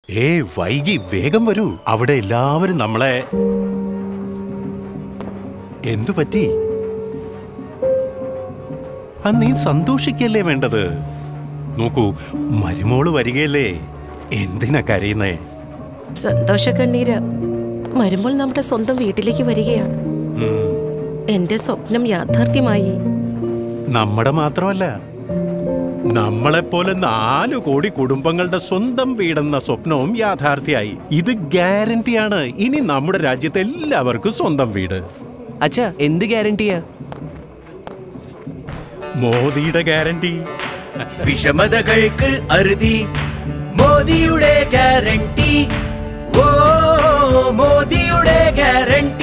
ഏ വൈകി വേഗം വരൂ അവിടെ എല്ലാവരും നമ്മളെ എന്തു പറ്റി ആ നീ സന്തോഷിക്കല്ലേ വേണ്ടത് നോക്കൂ മരുമോള് വരികയല്ലേ എന്തിനാ കരയുന്നേ സന്തോഷ കണ്ണീര് മരുമ്പോൾ നമ്മുടെ സ്വന്തം വീട്ടിലേക്ക് വരികയാ ഉം, എന്റെ സ്വപ്നം യാഥാർത്ഥ്യമായി നമ്മുടെ മാത്രമല്ല നമ്മളെപ്പോലെ നാലു കോടി കുടുംബങ്ങളുടെ സ്വന്തം വീടെന്ന സ്വപ്നവും യാഥാർത്ഥ്യമായി ഇത് ഗ്യാരണ്ടിയാണ് ഇനി നമ്മുടെ രാജ്യത്തെ എല്ലാവർക്കും സ്വന്തം വീട് അച്ഛാ എന്ത് ഗ്യാരണ്ടിയാ മോദിയുടെ ഗ്യാരണ്ടി വിഷമതകൾക്ക് അറുതി മോദിയുടെ ഗ്യാരണ്ടി ഓ മോദിയുടെ ഗ്യാരണ്ടി